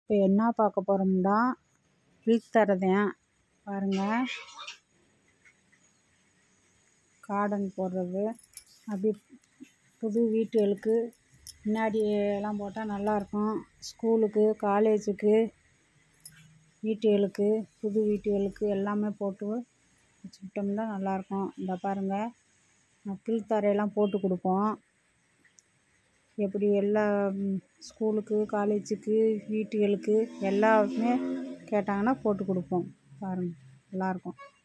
இப்போ என்ன பார்க்க போகிறோம்னா கீழ்த்தரதேன் பாருங்கள் கார்டன் போடுறது அப்படி புது வீட்டுகளுக்கு முன்னாடி எல்லாம் போட்டால் நல்லாயிருக்கும் ஸ்கூலுக்கு காலேஜுக்கு வீட்டுகளுக்கு புது வீட்டுகளுக்கு எல்லாமே போட்டு வச்சுக்கிட்டோம்னா நல்லாயிருக்கும் இந்த பாருங்கள் கீழ்த்தரையெல்லாம் போட்டு கொடுப்போம் எப்படி எல்லா ஸ்கூலுக்கு காலேஜுக்கு வீட்டுகளுக்கு எல்லாமே கேட்டாங்கன்னா போட்டு கொடுப்போம் பாருங்கள் நல்லாயிருக்கும்